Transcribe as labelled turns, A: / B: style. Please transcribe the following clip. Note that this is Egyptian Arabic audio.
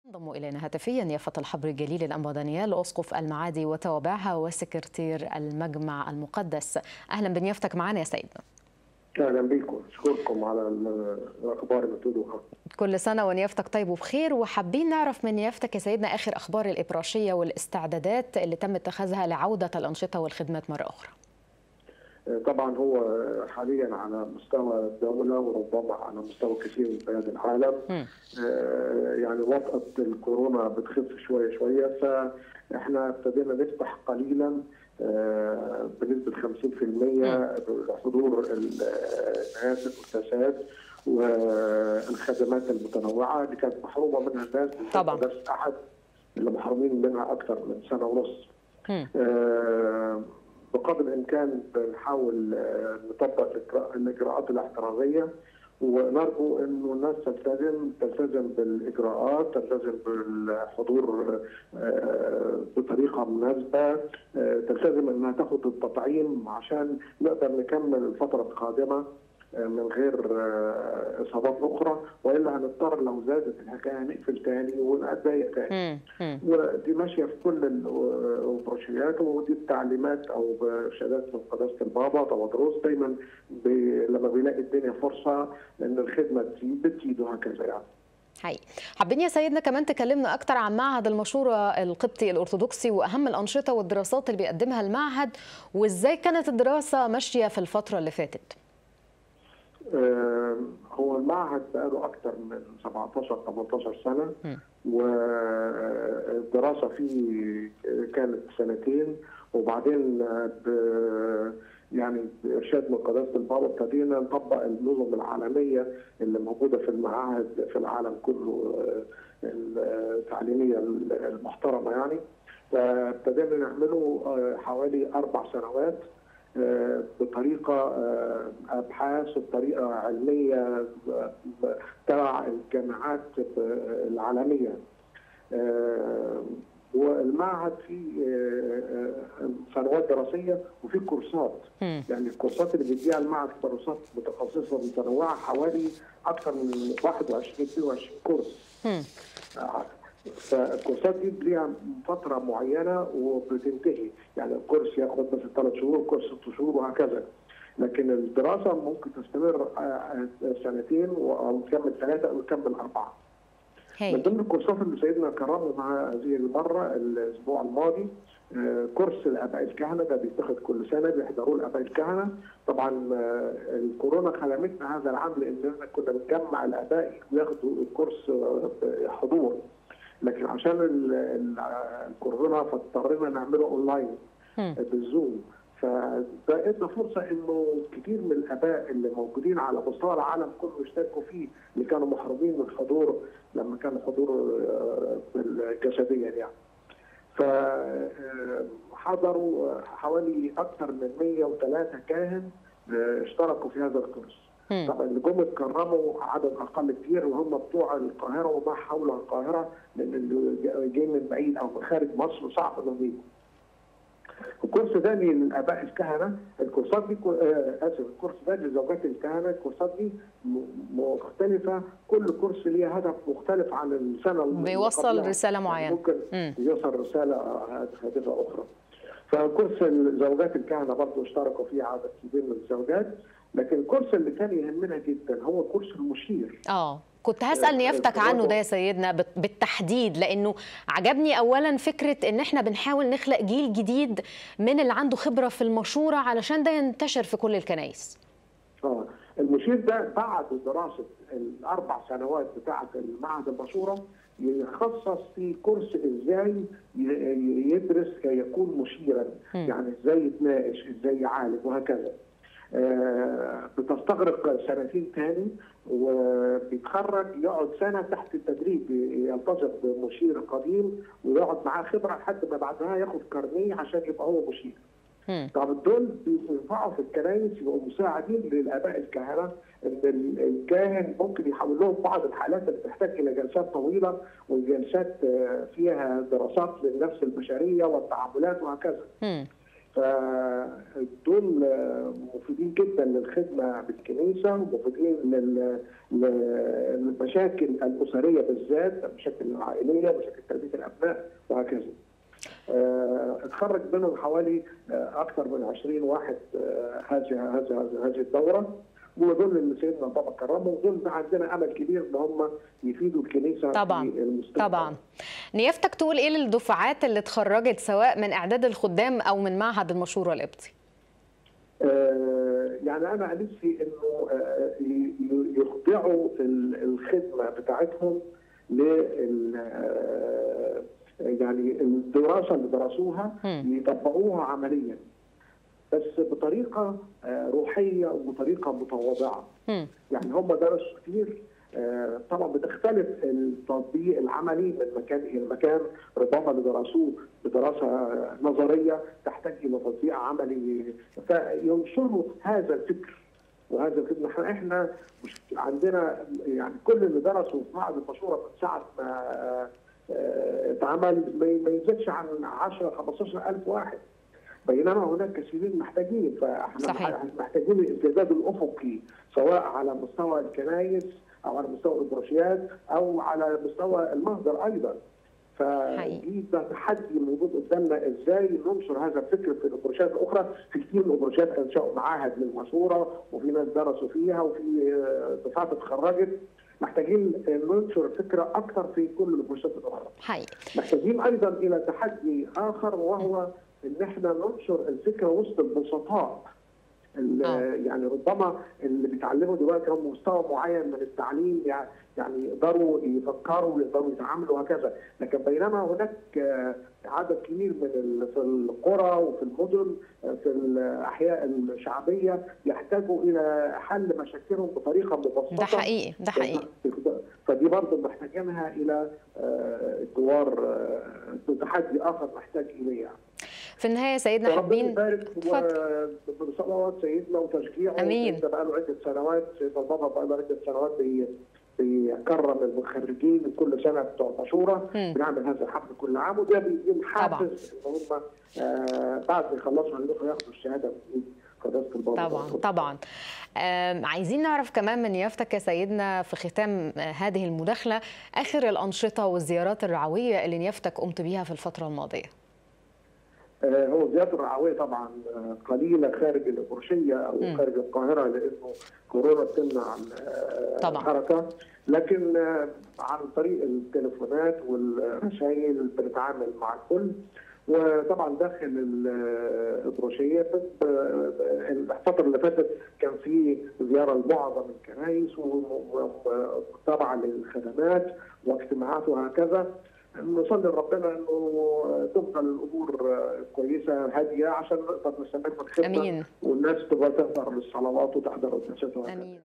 A: انضم الينا هاتفيا يافة الحبر الجليل الانبا دانيال اسقف المعادي وتوابعها وسكرتير المجمع المقدس اهلا بنيافتك معنا يا سيدنا
B: اهلا بكم اشكركم على الاخبار اللي بتقولوها
A: كل سنه ونيافتك طيب وبخير وحابين نعرف من نيافتك يا سيدنا اخر اخبار الابراشيه والاستعدادات اللي تم اتخاذها لعوده الانشطه والخدمات مره اخرى
B: طبعا هو حاليا على مستوى الدوله وربما على مستوى كثير من بلاد العالم
A: م.
B: يعني وطأة الكورونا بتخف شويه شويه فاحنا ابتدينا نفتح قليلا بنسبه 50% حضور الناس المؤسسات والخدمات المتنوعه اللي كانت محرومه منها الناس
A: طبعا
B: بس احد اللي محرومين منها اكثر من سنه ونص آه بقدر الامكان بنحاول نطبق الاجراءات الاحترازيه ونرجو انه الناس تلتزم تلتزم بالاجراءات تلتزم بالحضور بطريقه مناسبه تلتزم انها تاخذ التطعيم عشان نقدر نكمل الفتره القادمه من غير اصابات اخرى والا هنضطر لو زادت الحكايه نقفل تاني ونتضايق تاني ودي ماشيه في كل البروشيات ودي التعليمات او شهادات من قداسه البابا طوادروس دايما بي لما بيلاقي الدنيا فرصه ان الخدمه تزيد بتزيد وهكذا يعني.
A: حقيقي حابين يا سيدنا كمان تكلمنا اكتر عن معهد المشوره القبطي الارثوذكسي واهم الانشطه والدراسات اللي بيقدمها المعهد وازاي كانت الدراسه ماشيه في الفتره اللي فاتت
B: هو المعهد بقاله اكثر من 17 18 سنه والدراسه فيه كانت سنتين وبعدين ب يعني بارشاد من قداسه البابا ابتدينا نطبق النظم العالميه اللي موجوده في المعاهد في العالم كله التعليميه المحترمه يعني فابتدينا نعمله حوالي اربع سنوات بطريقه ابحاث بطريقه علميه تبع الجامعات العالميه والمعهد فيه سنوات دراسيه وفي كورسات يعني الكورسات اللي بيديها المعهد كورسات متخصصه متنوعه حوالي اكثر من 21 22 كورس فالكورسات دي ليها فتره معينه وبتنتهي يعني الكورس ياخد مثلا ثلاث شهور كورس ست شهور وهكذا لكن الدراسه ممكن تستمر سنتين او تكمل ثلاثه او تكمل اربعه.
A: هي.
B: من ضمن الكورسات اللي سيدنا كرمنا مع هذه المره الاسبوع الماضي كورس الاباء الكهنه ده بيتاخد كل سنه بيحضروه الاباء الكهنه طبعا الكورونا خدمتنا هذا العام لاننا كنا بنجمع الاباء وياخدوا الكورس حضور لكن عشان الكورونا فاضطرينا نعمله اونلاين بالزوم فده ادى فرصه انه كثير من الاباء اللي موجودين على مستوى العالم كله يشتركوا فيه اللي كانوا محرومين من الحضور لما كان الحضور جسديا يعني. فحضروا حوالي اكثر من 103 كاهن اشتركوا في هذا الكورس. طبعا اللي جم اتكرموا عدد اقل كتير وهم بتوع القاهره وما حول القاهره لان اللي جاي من بعيد او من خارج مصر صعب انهم يجوا. الكورس ده للاباء الكهنه الكورسات دي اسف الكورس ده لزوجات الكهنه الكورسات دي مختلفه كل كورس ليه هدف مختلف عن السنه
A: بيوصل رساله معينه
B: ممكن يوصل رساله هادفه اخرى فكورس زوجات الكهنه برضه اشتركوا فيه عدد كبير من الزوجات لكن الكورس اللي كان يهمنا جدا هو كورس المشير
A: اه كنت هسال نيافتك عنه ده يا سيدنا بالتحديد لانه عجبني اولا فكره ان احنا بنحاول نخلق جيل جديد من اللي عنده خبره في المشوره علشان ده ينتشر في كل الكنائس
B: اه المشير ده بعد دراسه الاربع سنوات بتاعه المعهد المشوره يخصص في كورس ازاي يدرس كي يكون مشيرا م. يعني ازاي يتناقش ازاي يعالج وهكذا آه بتستغرق سنتين تاني وبيتخرج يقعد سنه تحت التدريب يلتزم بمشير قديم ويقعد معاه خبره لحد ما بعدها ياخد كارنيه عشان يبقى هو مشير. طب دول بينفعوا في الكنايس يبقوا مساعدين للاباء الكهنه ان الكاهن ممكن يحول لهم بعض الحالات اللي تحتاج الى جلسات طويله والجلسات فيها دراسات للنفس البشريه والتعاملات وهكذا. فدول مفيدين جدا للخدمه بالكنيسه ومفيدين للمشاكل الاسريه بالذات المشاكل العائليه مشاكل تربيه الابناء وهكذا. اتخرج منهم حوالي اكثر من 20 واحد هذه هذه هذه الدوره ودول اللي سيدنا بابا كرمهم ودول عندنا امل كبير ان هم يفيدوا الكنيسه
A: طبعا
B: في المستقبل
A: طبعا نيافتك تقول ايه للدفعات اللي اتخرجت سواء من اعداد الخدام او من معهد المشوره القبطي؟
B: آه يعني انا نفسي انه آه يخضعوا الخدمه بتاعتهم لل آه يعني الدراسه اللي درسوها يطبقوها عمليا بس بطريقه روحيه وبطريقه متواضعه يعني هم درسوا كتير طبعا بتختلف التطبيق العملي من مكان الى مكان ربما اللي درسوه بدراسه نظريه تحتاج الى تطبيق عملي فينشروا هذا الفكر وهذا الفكر احنا مش عندنا يعني كل اللي درسوا في معهد المشوره من ساعه ما اتعمل ما يزيدش عن 10 15 الف واحد بينما هناك كثيرين محتاجين فاحنا
A: صحيح.
B: محتاجين الامتداد الافقي سواء على مستوى الكنائس او على مستوى البروشيات او على مستوى المصدر ايضا فدي ده تحدي موجود قدامنا ازاي ننشر هذا الفكر في البروشيات الاخرى في كثير من البروشيات انشاوا معاهد للمشوره وفي ناس درسوا فيها وفي دفعات اتخرجت محتاجين ننشر الفكره اكثر في كل البروشيات الاخرى
A: حقيقي
B: محتاجين ايضا الى تحدي اخر وهو ان احنا ننشر الفكره وسط البسطاء يعني ربما اللي بيتعلموا دلوقتي هم مستوى معين من التعليم يعني يقدروا يفكروا ويقدروا يتعاملوا وهكذا لكن بينما هناك عدد كبير من في القرى وفي المدن في الاحياء الشعبيه يحتاجوا الى حل مشاكلهم بطريقه مبسطه
A: ده حقيقي ده حقيقي
B: فدي برضه محتاجينها الى جوار تحدي اخر محتاج اليه يعني.
A: في النهايه سيدنا حابين
B: بصلوات سيدنا وتشجيعه
A: امين
B: ده بقى له عده سنوات سيدنا بابا بقى له عده سنوات بي بيكرم المخرجين كل سنه بتوع المشوره بنعمل هذا الحفل كل عام وده بيديهم حافز ان هم آه بعد ما يخلصوا هيروحوا ياخدوا الشهاده من قداسه البابا
A: طبعا طبعا آه عايزين نعرف كمان من يافتك يا سيدنا في ختام هذه المداخله اخر الانشطه والزيارات الرعويه اللي نيافتك قمت بيها في الفتره الماضيه
B: هو الزيارات الرعويه طبعا قليله خارج البرشيه او م. خارج القاهره لانه كورونا بتمنع
A: طبعا
B: الحركه لكن عن طريق التليفونات والرسائل بنتعامل مع الكل وطبعا داخل البروشيه الفتره اللي فاتت كان في زياره لمعظم الكنائس ومتابعه للخدمات واجتماعات وهكذا نصلي لربنا انه تفضل الامور كويسه هاديه عشان نقدر نستمر في الخدمه
A: امين
B: والناس تبقى تحضر للصلوات وتحضر الجلسات
A: امين